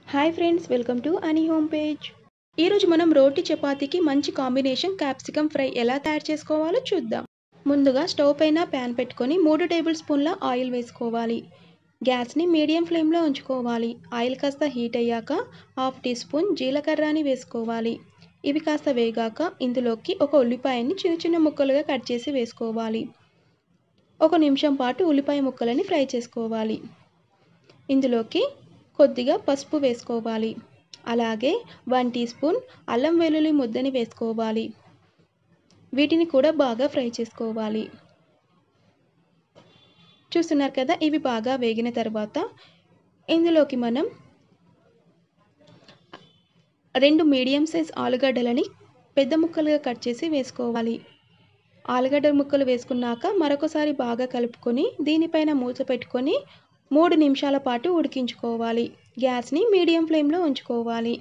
hi friends welcome to అని home page ఈరోజు మనం రోటి చపాతీకి మంచి కాంబినేషన్ క్యాప్సికమ్ ఫ్రై ఎలా తయారు చేసుకోవాలో చూద్దాం ముందుగా స్టవ్ పైన ప్యాన్ పెట్టుకొని మూడు టేబుల్ స్పూన్ల ఆయిల్ వేసుకోవాలి గ్యాస్ని మీడియం ఫ్లేమ్లో ఉంచుకోవాలి ఆయిల్ కాస్త హీట్ అయ్యాక హాఫ్ టీ స్పూన్ జీలకర్రని వేసుకోవాలి ఇవి కాస్త వేగాక ఇందులోకి ఒక ఉల్లిపాయని చిన్న చిన్న ముక్కలుగా కట్ చేసి వేసుకోవాలి ఒక నిమిషం పాటు ఉల్లిపాయ ముక్కలని ఫ్రై చేసుకోవాలి ఇందులోకి కొద్దిగా పసుపు వేసుకోవాలి అలాగే వన్ టీ స్పూన్ అల్లం వెల్లుల్లి ముద్దని వేసుకోవాలి వీటిని కూడా బాగా ఫ్రై చేసుకోవాలి చూస్తున్నారు కదా ఇవి బాగా వేగిన తర్వాత ఇందులోకి మనం రెండు మీడియం సైజ్ ఆలుగడ్డలని పెద్ద ముక్కలుగా కట్ చేసి వేసుకోవాలి ఆలుగడ్డ ముక్కలు వేసుకున్నాక మరొకసారి బాగా కలుపుకొని దీనిపైన మూత పెట్టుకొని మూడు నిమిషాల పాటు ఉడికించుకోవాలి గ్యాస్ని మీడియం ఫ్లేమ్లో ఉంచుకోవాలి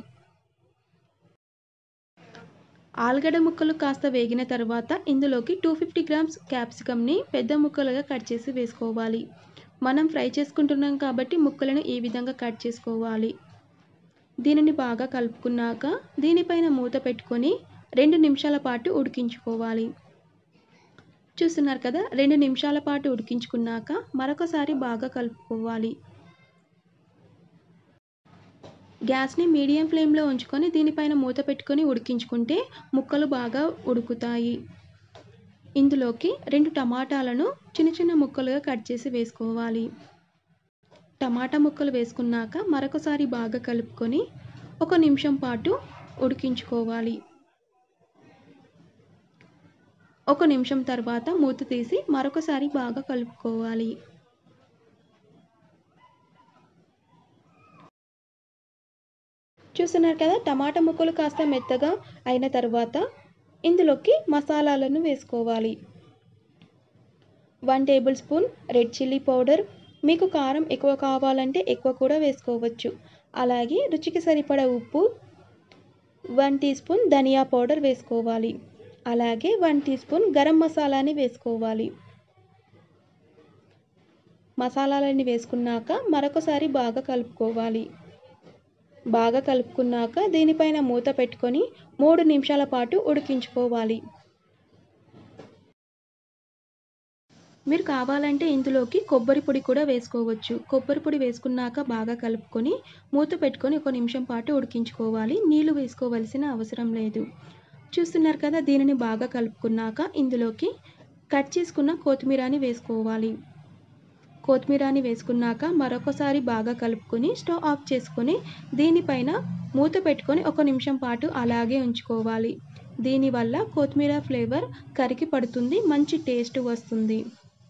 ఆలుగడ్డ ముక్కలు కాస్త వేగిన తర్వాత ఇందులోకి టూ ఫిఫ్టీ గ్రామ్స్ క్యాప్సికమ్ని పెద్ద ముక్కలుగా కట్ చేసి వేసుకోవాలి మనం ఫ్రై చేసుకుంటున్నాం కాబట్టి ముక్కలను ఈ విధంగా కట్ చేసుకోవాలి దీనిని బాగా కలుపుకున్నాక దీనిపైన మూత పెట్టుకొని రెండు నిమిషాల పాటు ఉడికించుకోవాలి చూస్తున్నారు కదా రెండు నిమిషాల పాటు ఉడికించుకున్నాక మరొకసారి బాగా కలుపుకోవాలి గ్యాస్ని మీడియం ఫ్లేమ్లో ఉంచుకొని దీనిపైన మూత పెట్టుకొని ఉడికించుకుంటే ముక్కలు బాగా ఉడుకుతాయి ఇందులోకి రెండు టమాటాలను చిన్న చిన్న ముక్కలుగా కట్ చేసి వేసుకోవాలి టమాటా ముక్కలు వేసుకున్నాక మరొకసారి బాగా కలుపుకొని ఒక నిమిషం పాటు ఉడికించుకోవాలి ఒక నిమిషం తర్వాత మూత తీసి మరొకసారి బాగా కలుపుకోవాలి చూస్తున్నారు కదా టమాటా ముక్కలు కాస్త మెత్తగా అయిన తర్వాత ఇందులోకి మసాలాలను వేసుకోవాలి one tablespoon red chilli powder మీకు కారం ఎక్కువ కావాలంటే ఎక్కువ కూడా వేసుకోవచ్చు అలాగే రుచికి సరిపడ ఉప్పు వన్ టీ స్పూన్ ధనియా పౌడర్ వేసుకోవాలి అలాగే వన్ టీ స్పూన్ గరం మసాలాని వేసుకోవాలి మసాలాలని వేసుకున్నాక మరొకసారి బాగా కలుపుకోవాలి బాగా కలుపుకున్నాక దీనిపైన మూత పెట్టుకొని మూడు నిమిషాల పాటు ఉడికించుకోవాలి మీరు కావాలంటే ఇందులోకి కొబ్బరి పొడి కూడా వేసుకోవచ్చు కొబ్బరి పొడి వేసుకున్నాక బాగా కలుపుకొని మూత పెట్టుకొని ఒక నిమిషం పాటు ఉడికించుకోవాలి నీళ్లు వేసుకోవలసిన అవసరం లేదు చూస్తున్నారు కదా దీనిని బాగా కలుపుకున్నాక ఇందులోకి కట్ చేసుకున్న కొత్తిమీరని వేసుకోవాలి కొత్తిమీరని వేసుకున్నాక మరొకసారి బాగా కలుపుకొని స్టవ్ ఆఫ్ చేసుకొని దీనిపైన మూత పెట్టుకొని ఒక నిమిషం పాటు అలాగే ఉంచుకోవాలి దీనివల్ల కొత్తిమీర ఫ్లేవర్ కరికి పడుతుంది మంచి టేస్ట్ వస్తుంది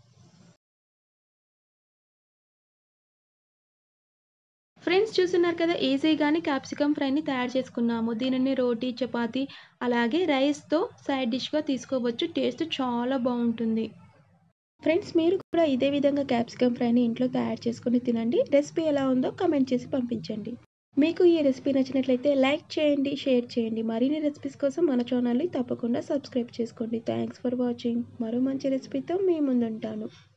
ఫ్రెండ్స్ చూస్తున్నారు కదా ఈజీగానే క్యాప్సికమ్ ఫ్రైని తయారు చేసుకున్నాము దీనిని రోటీ చపాతీ అలాగే రైస్తో సైడ్ డిష్గా తీసుకోవచ్చు టేస్ట్ చాలా బాగుంటుంది ఫ్రెండ్స్ మీరు కూడా ఇదే విధంగా క్యాప్సికమ్ ఫ్రైని ఇంట్లో తయారు చేసుకుని తినండి రెసిపీ ఎలా ఉందో కమెంట్ చేసి పంపించండి మీకు ఈ రెసిపీ నచ్చినట్లయితే లైక్ చేయండి షేర్ చేయండి మరిన్ని రెసిపీస్ కోసం మన ఛానల్ని తప్పకుండా సబ్స్క్రైబ్ చేసుకోండి థ్యాంక్స్ ఫర్ వాచింగ్ మరో మంచి రెసిపీతో మీ ముందుంటాను